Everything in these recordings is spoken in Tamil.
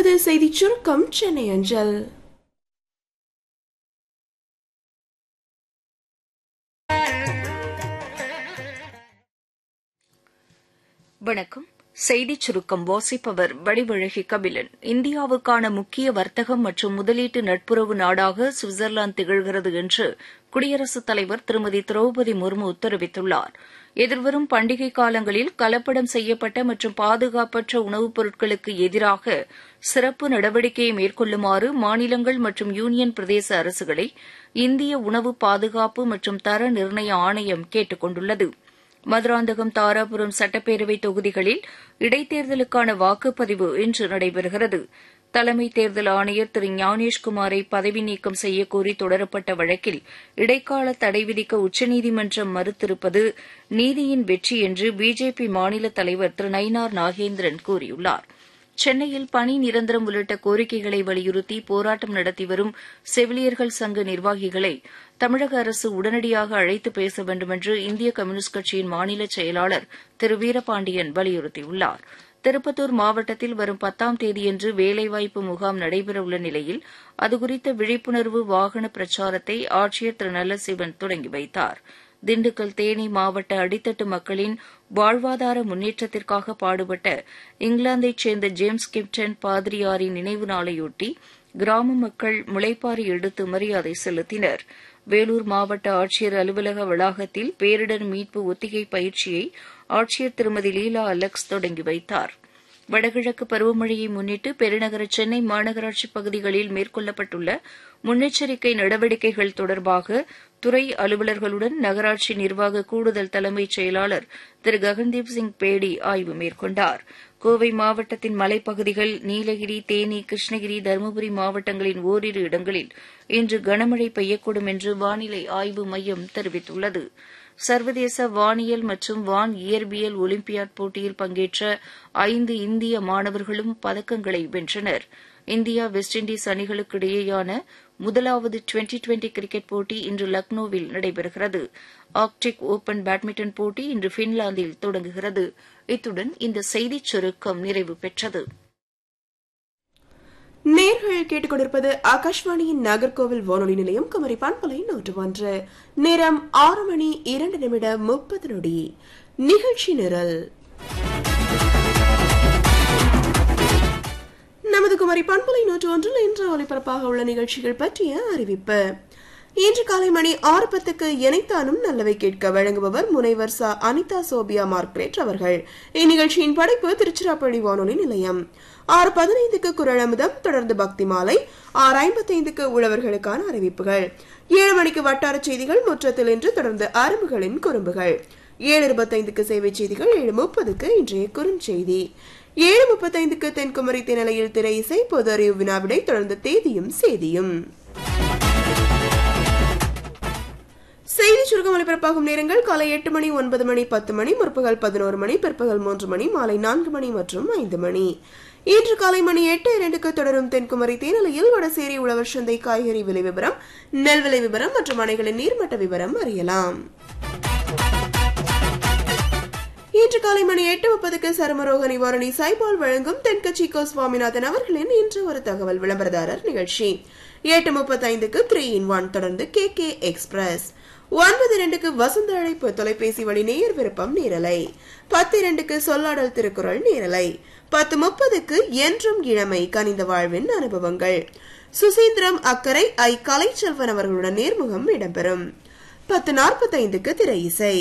தொடர்வது செய்திச் சுருக்கம் சென்னை அஞ்சல் வணக்கம் செய்திச் சுருக்கம் வாசிப்பவர் வடிவழகி கபிலன் இந்தியாவுக்கான முக்கிய வர்த்தகம் மற்றும் முதலீட்டு நட்புறவு நாடாக சுவிட்சர்லாந்து திகழ்கிறது என்று குடியரசுத் தலைவர் திருமதி திரௌபதி முர்மு தெரிவித்துள்ளார் எதிர்வரும் பண்டிகை காலங்களில் கலப்படம் செய்யப்பட்ட மற்றும் பாதுகாப்பற்ற உணவுப் பொருட்களுக்கு எதிராக சிறப்பு நடவடிக்கையை மேற்கொள்ளுமாறு மாநிலங்கள் மற்றும் யூனியன் பிரதேச அரசுகளை இந்திய உணவு பாதுகாப்பு மற்றும் தர நிர்ணய ஆணையம் கேட்டுக் கொண்டுள்ளது மதுராந்தகம் தாராபுரம் சட்டப்பேரவை தொகுதிகளில் இடைத்தேர்தலுக்கான வாக்குப்பதிவு இன்று நடைபெறுகிறது தலைமை தேர்தல் ஆணையர் திரு ஞானேஷ்குமாரை பதவி நீக்கம் செய்யக்கோரி தொடரப்பட்ட வழக்கில் இடைக்கால தடை விதிக்க உச்சநீதிமன்றம் மறுத்திருப்பது நீதியின் வெற்றி என்று பிஜேபி மாநில தலைவர் திரு நயினார் நாகேந்திரன் கூறியுள்ளார் சென்னையில் பணி நிரந்தரம் உள்ளிட்ட கோரிக்கைகளை வலியுறுத்தி போராட்டம் நடத்தி வரும் செவிலியர்கள் சங்க நிர்வாகிகளை தமிழக அரசு உடனடியாக அழைத்து பேச வேண்டுமென்று இந்திய கம்யூனிஸ்ட் கட்சியின் மாநில செயலாளர் திரு வீரபாண்டியன் வலியுறுத்தியுள்ளார் திருப்பத்தூர் மாவட்டத்தில் வரும் பத்தாம் தேதியன்று வேலைவாய்ப்பு முகாம் நடைபெறவுள்ள நிலையில் அதுகுறித்த விழிப்புணர்வு வாகன பிரச்சாரத்தை ஆட்சியர் திரு நல்லசிவன் தொடங்கி வைத்தார் திண்டுக்கல் தேனி மாவட்ட அடித்தட்டு மக்களின் வாழ்வாதார முன்னேற்றத்திற்காக பாடுபட்ட இங்கிலாந்தைச் சேர்ந்த ஜேம்ஸ் கிப்டன் பாதிரியாரின் நினைவு நாளையொட்டி கிராம மக்கள் முளைப்பாரி எடுத்து மரியாதை செலுத்தினர் வேலூர் மாவட்ட ஆட்சியர் அலுவலக வளாகத்தில் பேரிடர் மீட்பு ஒத்திகை பயிற்சியை ஆட்சியர் திருமதி லீலா அலெக்ஸ் தொடங்கி வைத்தார் வடகிழக்கு பருவமழையை முன்னிட்டு பெருநகர சென்னை மாநகராட்சி பகுதிகளில் மேற்கொள்ளப்பட்டுள்ள முன்னெச்சரிக்கை நடவடிக்கைகள் தொடர்பாக துறை அலுவலர்களுடன் நகராட்சி நிர்வாக கூடுதல் தலைமைச் செயலாளர் திரு ககன்தீப் சிங் பேடி ஆய்வு மேற்கொண்டார் கோவை மாவட்டத்தின் மலைப்பகுதிகள் நீலகிரி தேனி கிருஷ்ணகிரி தருமபுரி மாவட்டங்களின் ஓரிரு இடங்களில் இன்று கனமழை பெய்யக்கூடும் என்று வானிலை ஆய்வு மையம் தெரிவித்துள்ளது சர்வதேச வானியல் மற்றும் வான் இயற்பியல் ஒலிம்பியாட் போட்டியில் பங்கேற்ற ஐந்து இந்திய மாணவர்களும் பதக்கங்களை வென்றனர் இந்தியா வெஸ்ட் இண்டீஸ் அணிகளுக்கு இடையேயான முதலாவது டுவெண்டி டுவெண்டி கிரிக்கெட் போட்டி இன்று லக்னோவில் நடைபெறுகிறது ஆர்க்டிக் ஓபன் பேட்மிண்டன் போட்டி இன்று பின்லாந்தில் தொடங்குகிறது இத்துடன் இந்த செய்திச் சுருக்கம் நிறைவு பெற்றது நேர்கள் கேட்டுக்கொண்டிருப்பது ஆகாஷ்வாணியின் நாகர்கோவில் வானொலி நிலையம் குமரி பண்பலை நூற்று ஒன்று நேரம் ஆறு மணி இரண்டு நிமிடம் முப்பது நொடி நிகழ்ச்சி நிரல் நமது குமரி பண்பலை நூற்று ஒன்றில் இன்று ஒலிபரப்பாக உள்ள நிகழ்ச்சிகள் பற்றிய அறிவிப்பு இன்று காலை மணி ஆறு பத்துக்கு இணைத்தானும் நல்லவை கேட்க வழங்குபவர் முனைவர் ச அனிதா சோபியா மார்க்ரேட் அவர்கள் இந்நிகழ்ச்சியின் படைப்பு திருச்சிராப்பள்ளி வானொலி நிலையம் ஆறு பதினைந்துக்கு குரல் அமுதம் தொடர்ந்து பக்தி மாலை ஆறு ஐம்பத்தைந்துக்கு உழவர்களுக்கான அறிவிப்புகள் ஏழு மணிக்கு வட்டார செய்திகள் முற்றத்தில் இன்று தொடர்ந்து அரும்புகளின் குறும்புகள் ஏழு இருபத்தைந்துக்கு சேவை செய்திகள் ஏழு முப்பதுக்கு இன்றைய குறுஞ்செய்தி ஏழு முப்பத்தைந்துக்கு தென்குமரி திணலையில் திரை இசை பொது அறிவு வினாவிடை தொடர்ந்து தேதியும் செய்தியும் செய்தி சுருக்கம் ஒலிபரப்பாகும் நேரங்கள் காலை எட்டு மணி ஒன்பது மணி பத்து மணி முற்பகல் பதினோரு மணி பிற்பகல் மூன்று மணி மாலை நான்கு மணி மற்றும் ஐந்து மணி இன்று காலை மணி எட்டு இரண்டுக்கு தொடரும் தென்குமரி தேனிலையில் வடசேரி உழவர் சந்தை காய்கறி விலை விவரம் நெல் விலை விவரம் மற்றும் அணைகளின் நீர்மட்ட விவரம் அறியலாம் இன்று காலை மணி எட்டு முப்பதுக்கு சருமரோக நிவாரணி சைபால் வழங்கும் தென்கட்சி கோ சுவாமிநாதன் அவர்களின் இன்று ஒரு தகவல் விளம்பரதாரர் நிகழ்ச்சி எட்டு முப்பத்தைந்துக்கு த்ரீ இன் ஒன் தொடர்ந்து கே கே எக்ஸ்பிரஸ் ஒன்பது இரண்டுக்கு வசந்த அழைப்பு தொலைபேசி வழி நேயர் விருப்பம் நேரலை பத்து இரண்டுக்கு சொல்லாடல் திருக்குறள் நேரலை பத்து முப்பதுக்கு என்றும் இளமை கனிந்த வாழ்வின் அனுபவங்கள் சுசீந்திரம் அக்கறை ஐ கலைச்செல்வன் அவர்களுடன் நேர்முகம் இடம்பெறும் பத்து நாற்பத்தைந்துக்கு திரை இசை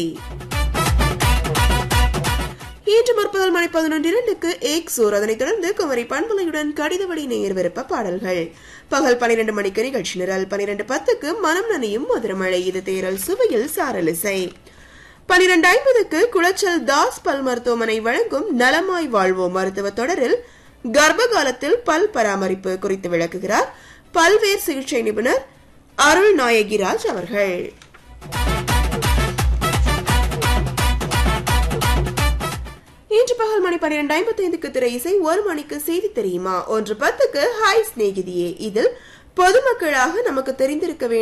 இன்று முற்பகல் மணி பதினொன்று இரண்டுக்கு ஏக் சோர் அதனைத் தொடர்ந்து குமரி பண்பலையுடன் கடிதவழி நேயர் விருப்ப பாடல்கள் பகல் பனிரெண்டு மணிக்கு நிகழ்ச்சி நிரல் பனிரெண்டு பத்துக்கு மனம் நனையும் மதுரமழை இது தேரல் சுவையில் சாரலிசை பனிரெண்டு ஐம்பதுக்கு குளச்சல் தாஸ் பல் மருத்துவமனை வழங்கும் நலமாய் வாழ்வோம் மருத்துவ தொடரில் கர்ப்ப காலத்தில் பல் பராமரிப்பு குறித்து விளக்குகிறார் பல்வேறு சிகிச்சை நிபுணர் அருள் நாயகிராஜ் அவர்கள் இன்று பகல் மணி பன்னிரண்டு ஐம்பத்தி ஐந்துக்கு திரை இசை ஒரு மணிக்கு செய்தி தெரியுமா ஒன்று பத்துக்கு ஹாய் சிநேகிதியே இதில் பொதுமக்களாக நமக்கு தெரிந்திருக்க